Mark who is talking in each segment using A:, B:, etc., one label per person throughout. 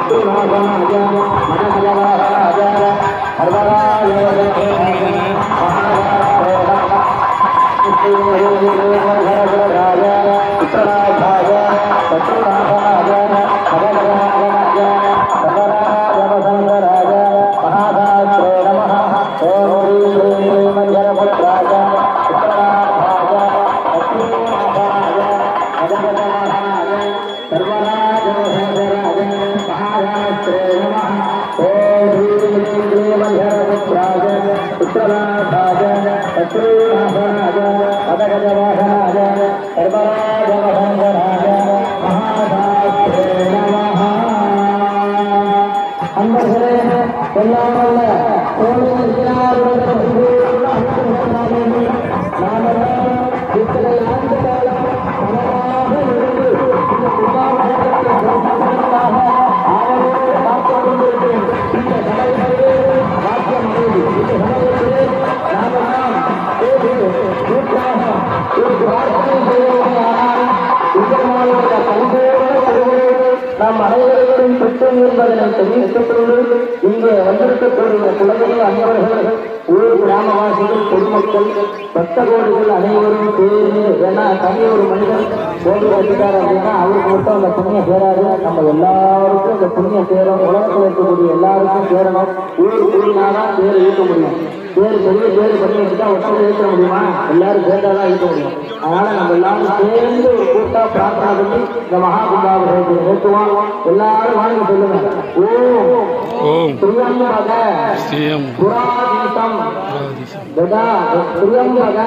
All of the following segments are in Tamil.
A: நாம் அனைவரையும் பெற்றோம் என்பதனை தெரிவிக்கப்பட்டு இங்கே வந்திருக்கக்கூடிய குழந்தைகள் அன்பர்கள் ஊர் கிராமவாசிகள் பொதுமக்கள் பக்த கோடிகள் அனைவரும் சேர்ந்து ஏன்னா தனி ஒரு மனிதன் கோடி வச்சுட்டார் அப்படின்னா அவருக்கு மட்டும் அந்த புண்ணியம் சேராது நம்ம எல்லாருக்கும் அந்த புண்ணியம் சேரும் உலகத்தில் இருக்கக்கூடிய எல்லாருக்கும் சேரணும் ஊர் கூடினாதான் பேர் ஈட்ட முடியும் பேர் பெரிய பேர் பண்ணி வச்சுட்டா ஒட்டத்தை ஈட்ட முடியுமா எல்லாரும் சேர்ந்தாதான் ஈட்ட முடியும் அதனால நம்ம எல்லாரும் சேர்ந்து ஒரு கூட்டா பிரார்த்தனை பண்ணி இந்த மகா கும்பாபிஷேகத்தை ஏற்றுவோம் எல்லாரும் வாங்க சொல்லுங்க ஓம்
B: ஓம்
A: பிரியம்பக
B: ஸ்ரீயம்
A: புராதீசம் கதா பிரியம்பக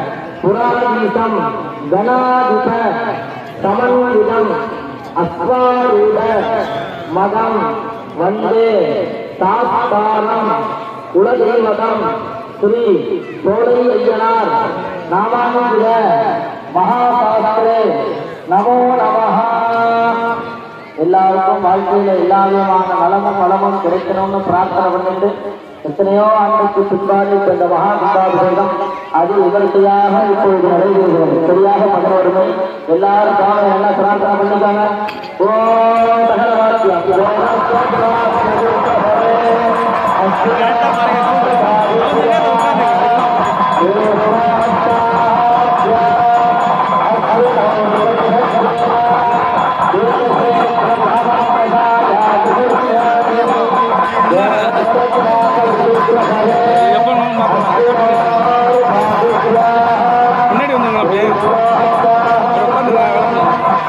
A: புராதீசம் கணாதிப சமன்விதம் அஸ்வாரூட மதம் வந்தே தாஸ்தானம் குலதெய்வதம் ஸ்ரீ சோழை ஐயனார் நாமானுஜ மகாசாஸ்திரே நமோ நமஹா எல்லாருக்கும் வாழ்க்கையில எல்லா விதமான நலமும் வளமும் கிடைக்கணும்னு பிரார்த்தனை பண்ணிட்டு எத்தனையோ ஆண்டுக்கு பின்பாடு இப்ப இந்த மகா கும்பாபிஷேகம் அது விமர்சையாக இப்பொழுது நடைபெறுகிறது சரியாக பதினோரு மணி எல்லாரும் காலை என்ன பிரார்த்தனை பண்ணிட்டாங்க ஓம் தகவல்
B: எப்போ முன்னாடி வந்தாங்களா அப்படியே உட்காந்துருக்காங்க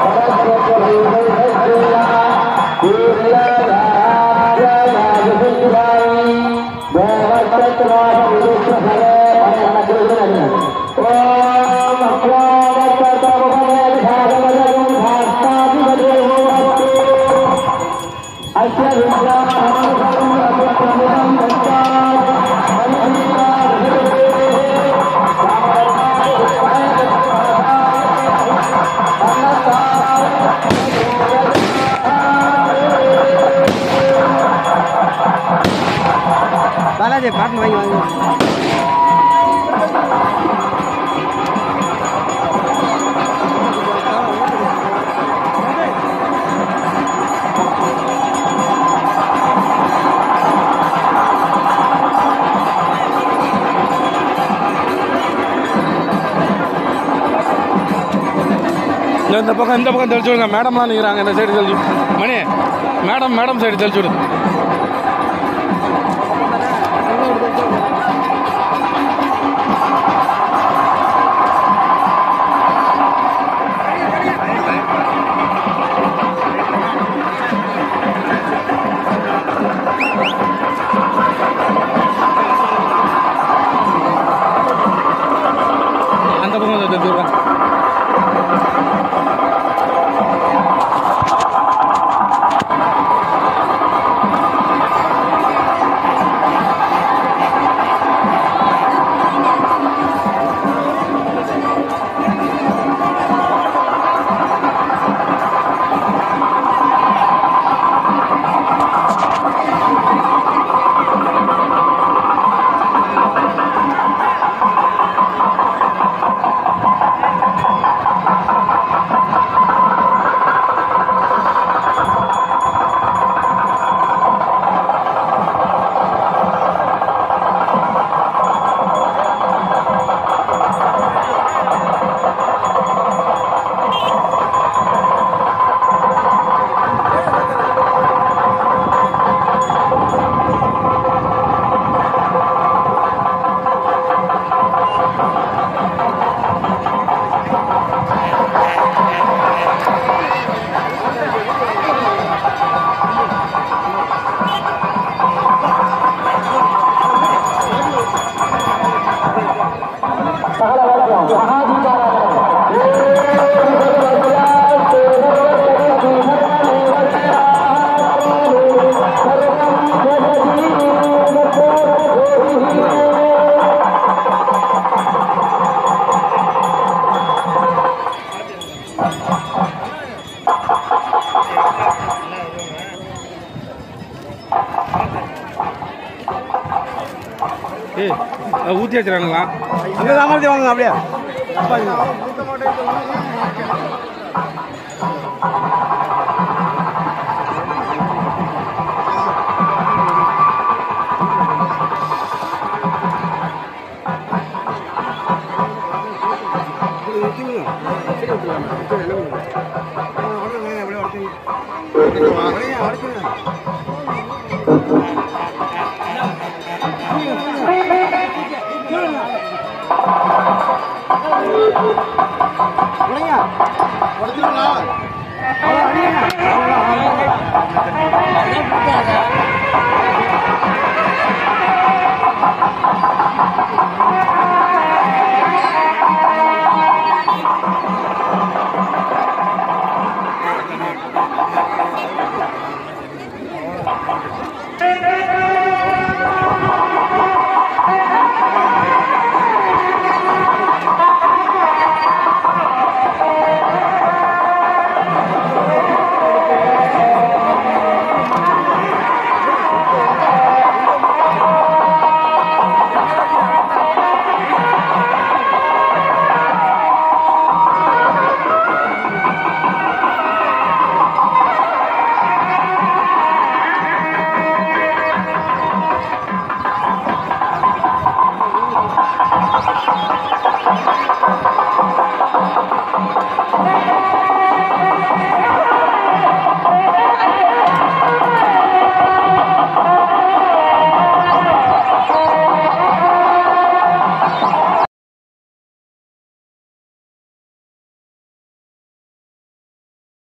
C: பாலாஜி பாட்டு வாங்கி வாங்க
B: இந்த இந்த பக்கம் இந்த பக்கம் தெளிச்சு விடுங்க மேடம்லாம் நிற்கிறாங்க இந்த சைடு தெளிச்சு மணி மேடம் மேடம் சைடு தெளிச்சு விடு அந்த பக்கம் வந்து தெளிச்சு விடுங்க ஏய் அது ஊற்றி வச்சுறாங்களா
C: அங்கே சாமர்த்தி வாங்க அப்படியே அப்பா உடைங்க. அவ்வளோ அடிங்க.